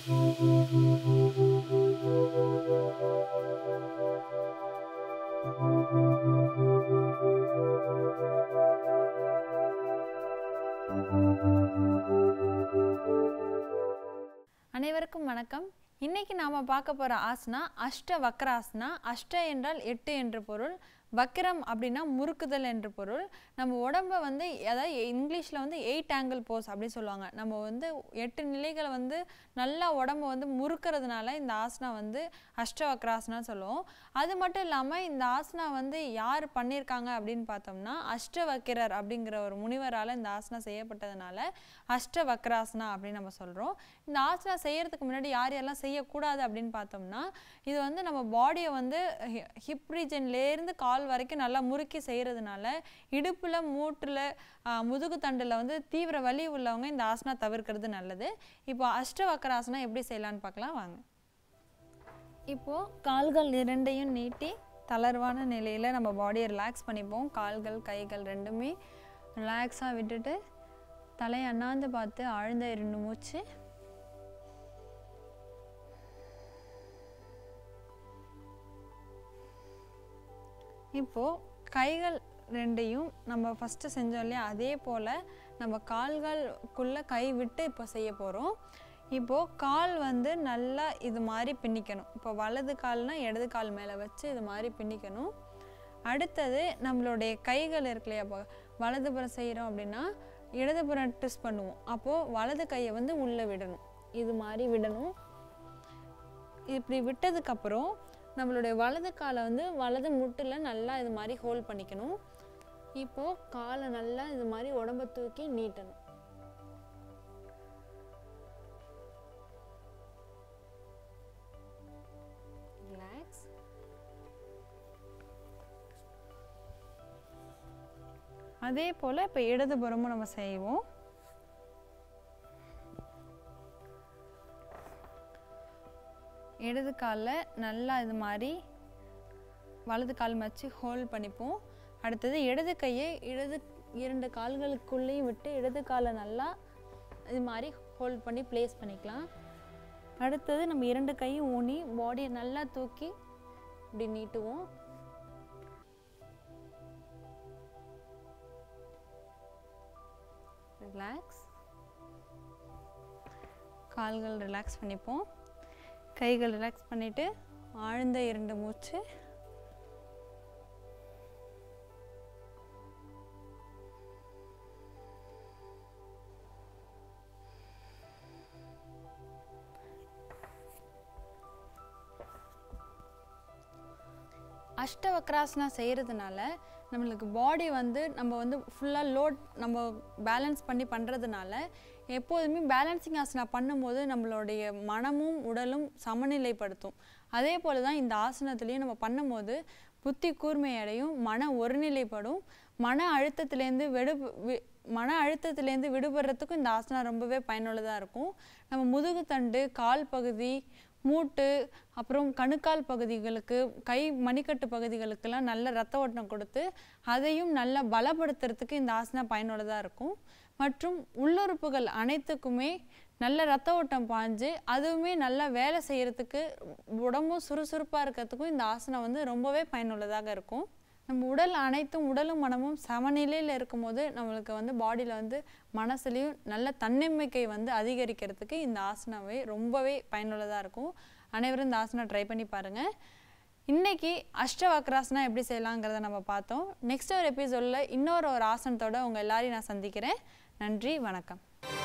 அனைவருக்கும் வணக்கம் இன்னைக்கு நாம பார்க்க போற ஆசனா அஷ்ட வக்ராசனா அஷ்ட என்றால் எட்டு என்று பொருள் வக்ரம் அப்படின்னா முறுக்குதல் என்று பொருள் நம்ம உடம்ப வந்து அதாவது இங்கிலீஷில் வந்து எயிட் ஆங்கிள் போஸ் அப்படின்னு சொல்லுவாங்க நம்ம வந்து எட்டு நிலைகளை வந்து நல்லா உடம்ப வந்து முறுக்கிறதுனால இந்த ஆசனா வந்து அஷ்ட வக்ராசனா சொல்லுவோம் அது மட்டும் இல்லாமல் இந்த ஆசனா வந்து யார் பண்ணியிருக்காங்க அப்படின்னு பார்த்தோம்னா அஷ்டவக்கிரர் அப்படிங்கிற ஒரு முனிவரால் இந்த ஆசனா செய்யப்பட்டதுனால அஷ்ட வக்ராசனா அப்படின்னு நம்ம சொல்கிறோம் இந்த ஆசனா செய்யறதுக்கு முன்னாடி யார் யாரெல்லாம் செய்யக்கூடாது அப்படின்னு பார்த்தோம்னா இது வந்து நம்ம பாடியை வந்து ஹிப் ரீஜன்லேருந்து கால் வரைக்கும் நல்லா முறுக்கி செய்கிறதுனால இடுப்பில் மூட்டில் முதுகு தண்டில் வந்து தீவிர வலி உள்ளவங்க இந்த ஆசனா தவிர்க்கிறது நல்லது இப்போ அஷ்டவக்கராசனா எப்படி செய்யலான்னு பார்க்கலாம் வாங்க இப்போது கால்கள் இரண்டையும் நீட்டி தளர்வான நிலையில் நம்ம பாடியை ரிலாக்ஸ் பண்ணிப்போம் கால்கள் கைகள் ரெண்டுமே ரிலாக்ஸாக விட்டுட்டு தலையை அண்ணாந்து பார்த்து ஆழ்ந்த இரண்டு மூச்சு இப்போது கைகள் ரெண்டையும் நம்ம ஃபஸ்ட்டு செஞ்சோம் இல்லையா அதே போல் நம்ம கால்களுக்குள்ளே கை விட்டு இப்போ செய்ய போகிறோம் இப்போது கால் வந்து நல்லா இது மாதிரி பின்னிக்கணும் இப்போ வலது கால்னா இடது கால் மேலே வச்சு இது மாதிரி பின்னிக்கணும் அடுத்தது நம்மளுடைய கைகள் இருக்கு இல்லையா இப்போ வலதுபுறம் செய்கிறோம் அப்படின்னா இடதுபுறம் ட்விஸ்ட் பண்ணுவோம் அப்போது வலது கையை வந்து உள்ளே விடணும் இது மாதிரி விடணும் இப்படி விட்டதுக்கப்புறம் நம்மளுடைய வலது காலை வந்து வலது முட்டில் நல்லா இது மாதிரி ஹோல்ட் பண்ணிக்கணும் இப்போது காலை நல்லா இது மாதிரி உடம்ப தூக்கி நீட்டணும் ரிலாக்ஸ் அதே போல் இப்போ இடதுபுறமும் நம்ம செய்வோம் இடது காலில் நல்லா இது மாதிரி வலது கால் வச்சு ஹோல்ட் பண்ணிப்போம் அடுத்தது இடது கையை இடது இரண்டு கால்களுக்குள்ளேயும் விட்டு இடது காலை நல்லா இது மாதிரி ஹோல்ட் பண்ணி ப்ளேஸ் பண்ணிக்கலாம் அடுத்தது நம்ம இரண்டு கையும் ஊனி பாடியை நல்லா தூக்கி இப்படி நீட்டுவோம் ரிலாக்ஸ் கால்கள் ரிலாக்ஸ் பண்ணிப்போம் கைகள் ரிலாக்ஸ் பண்ணிவிட்டு ஆழ்ந்த இரண்டு மூச்சு அஷ்டவக்ராசனா செய்கிறதுனால நம்மளுக்கு பாடி வந்து நம்ம வந்து ஃபுல்லாக லோட் நம்ம பேலன்ஸ் பண்ணி பண்ணுறதுனால எப்போதுமே பேலன்சிங் ஆசனா பண்ணும்போது நம்மளுடைய மனமும் உடலும் சமநிலைப்படுத்தும் அதே போல் தான் இந்த ஆசனத்துலேயும் நம்ம பண்ணும்போது புத்தி கூர்மையடையும் மன ஒருநிலைப்படும் மன அழுத்தத்துலேருந்து வெடு வி- மன அழுத்தத்துலேருந்து விடுபடுறதுக்கும் இந்த ஆசனம் ரொம்பவே பயனுள்ளதாக இருக்கும் நம்ம முதுகுத்தண்டு கால் பகுதி மூட்டு அப்புறம் கணுக்கால் பகுதிகளுக்கு கை மணிக்கட்டு பகுதிகளுக்கெல்லாம் நல்ல ரத்த ஓட்டம் கொடுத்து அதையும் நல்லா பலப்படுத்துறதுக்கு இந்த ஆசனம் பயனுள்ளதாக இருக்கும் மற்றும் உள்ளுறுப்புகள் அனைத்துக்குமே நல்ல ரத்த ஓட்டம் பாஞ்சு அதுவுமே நல்லா வேலை செய்யறதுக்கு உடம்பும் சுறுசுறுப்பாக இருக்கிறதுக்கும் இந்த ஆசனம் வந்து ரொம்பவே பயனுள்ளதாக இருக்கும் நம்ம உடல் அனைத்தும் உடலும் மனமும் சமநிலையில் இருக்கும்போது நம்மளுக்கு வந்து பாடியில் வந்து மனசுலையும் நல்ல தன்னம்பிக்கை வந்து அதிகரிக்கிறதுக்கு இந்த ஆசனாவே ரொம்பவே பயனுள்ளதாக இருக்கும் அனைவரும் இந்த ஆசனம் ட்ரை பண்ணி பாருங்கள் இன்னைக்கு அஷ்டவக்ராசனா எப்படி செய்யலாங்கிறத நம்ம பார்த்தோம் நெக்ஸ்ட் ஒரு எபிசோடில் இன்னொரு ஒரு ஆசனத்தோட உங்கள் எல்லாரையும் நான் சந்திக்கிறேன் நன்றி வணக்கம்